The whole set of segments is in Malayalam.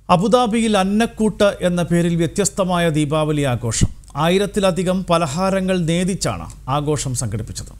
അബുദാബിയിൽ അന്നക്കൂട്ട് എന്ന പേരിൽ വ്യത്യസ്തമായ ദീപാവലി ആഘോഷം ആയിരത്തിലധികം പലഹാരങ്ങൾ നേദിച്ചാണ് ആഘോഷം സംഘടിപ്പിച്ചത്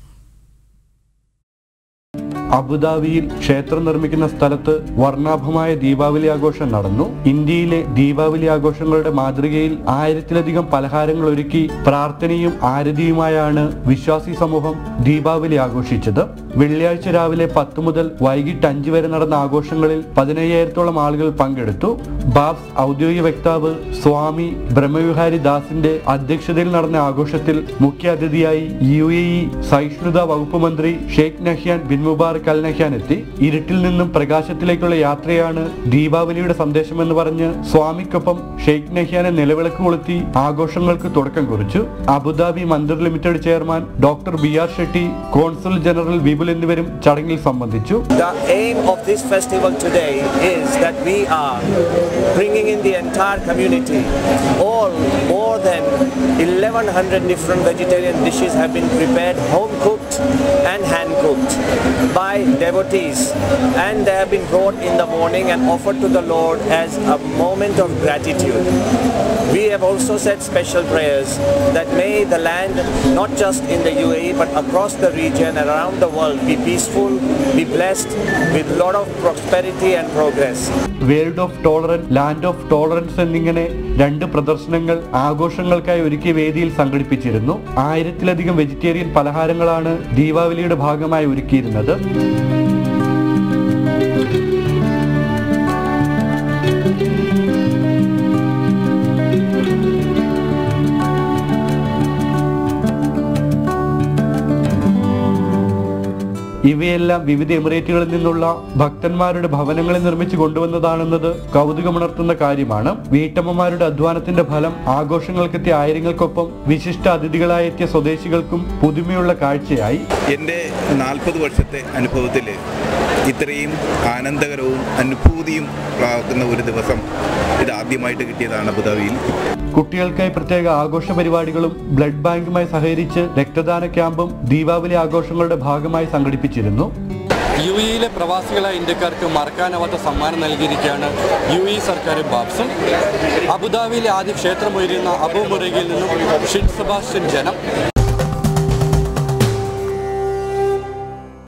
അബുദാബിയിൽ ക്ഷേത്രം നിർമ്മിക്കുന്ന സ്ഥലത്ത് വർണ്ണാഭമായ ദീപാവലി ആഘോഷം നടന്നു ഇന്ത്യയിലെ ദീപാവലി ആഘോഷങ്ങളുടെ മാതൃകയിൽ ആയിരത്തിലധികം പലഹാരങ്ങൾ ഒരുക്കി പ്രാർത്ഥനയും ആരതിയുമായാണ് വിശ്വാസി സമൂഹം ദീപാവലി ആഘോഷിച്ചത് വെള്ളിയാഴ്ച രാവിലെ പത്ത് മുതൽ വൈകിട്ട് അഞ്ച് വരെ നടന്ന ആഘോഷങ്ങളിൽ പതിനയ്യായിരത്തോളം ആളുകൾ പങ്കെടുത്തു ബാബ്സ് ഔദ്യോഗിക വക്താവ് സ്വാമി ബ്രഹ്മവിഹാരി ദാസിന്റെ അധ്യക്ഷതയിൽ നടന്ന ആഘോഷത്തിൽ മുഖ്യ അതിഥിയായി യു എ ഇ സഹിഷ്ണുത വകുപ്പ് മന്ത്രി Sheikh Nahyan bin Mubarak al Nahyan എത്തി ഇരുട്ടിൽ നിന്നും പ്രകാശത്തിലേക്കുള്ള യാത്രയാണ് ദീപാവലിയുടെ സന്ദേശമെന്ന് പറഞ്ഞ് സ്വാമിക്കൊപ്പം ഷെയ്ഖ് നഹ്യാനെ നിലവിളക്ക് കൊളുത്തി ആഘോഷങ്ങൾക്ക് തുടക്കം കുറിച്ചു Abu Dhabi Mandir limited chairman doctor B R Shetty consul general Vipul എന്നിവരും ചടങ്ങിൽ സംബന്ധിച്ചു The aim of this festival today is that we are bringing in the entire community. All more than 1100 different vegetarian dishes have been prepared, home cooked and hand cooked by devotees, and they have been brought in the morning and offered to the Lord as a moment of gratitude. We have also said special prayers that may the land, not just in the UAE but across the region and around the world, be peaceful, be blessed with a lot of prosperity and progress. World of tolerance land of tolerance എന്നിങ്ങനെ രണ്ട് പ്രദർശനങ്ങൾ ആഘോഷങ്ങൾക്കായി ഒരുക്കിയ വേദിയിൽ സംഘടിപ്പിച്ചിരുന്നു ആയിരത്തിലധികം വെജിറ്റേറിയൻ പലഹാരങ്ങളാണ് ദീപാവലിയുടെ ഭാഗമായി ഒരുക്കിയിരുന്നത് ഇവയെല്ലാം വിവിധ എമിറേറ്റുകളിൽ നിന്നുള്ള ഭക്തന്മാരുടെ ഭവനങ്ങളിൽ നിർമ്മിച്ചു കൊണ്ടുവന്നതാണെന്നത് കൗതുകമുണർത്തുന്ന കാര്യമാണ് വീട്ടമ്മമാരുടെ അധ്വാനത്തിന്റെ ഫലം ആഘോഷങ്ങൾക്കെത്തിയ ആയിരങ്ങൾക്കൊപ്പം വിശിഷ്ട അതിഥികളായി എത്തിയ സ്വദേശികൾക്കും പുതുമയുള്ള കാഴ്ചയായി എൻ്റെ നാൽപ്പത് വർഷത്തെ അനുഭവത്തിൽ ഇത്രയും ആനന്ദകരവും അനുഭൂതിയും ആക്കുന്ന ഒരു ദിവസം ഇതാദ്യമായിട്ട് കിട്ടിയതാണ് അബുദാബിയിൽ കുട്ടികൾക്കായി പ്രത്യേക ആഘോഷ പരിപാടികളും ബ്ലഡ് ബാങ്കുമായി സഹകരിച്ച് രക്തദാന ക്യാമ്പും ദീപാവലി ആഘോഷങ്ങളുടെ ഭാഗമായി സംഘടിപ്പിച്ചിരുന്നു യു ഇയിലെ പ്രവാസികളായ ഇന്ത്യക്കാർക്ക് മറക്കാനാവാത്ത സമ്മാനം നൽകിയിരിക്കുകയാണ് യു ഇ സർക്കാരും ബാബ്സും അബുദാബിയിലെ ആദ്യ ക്ഷേത്രമൊരുന്ന അബു മുറയിൽ നിന്നും ഷിൻ സെബാസ്റ്റ്യൻ ജനം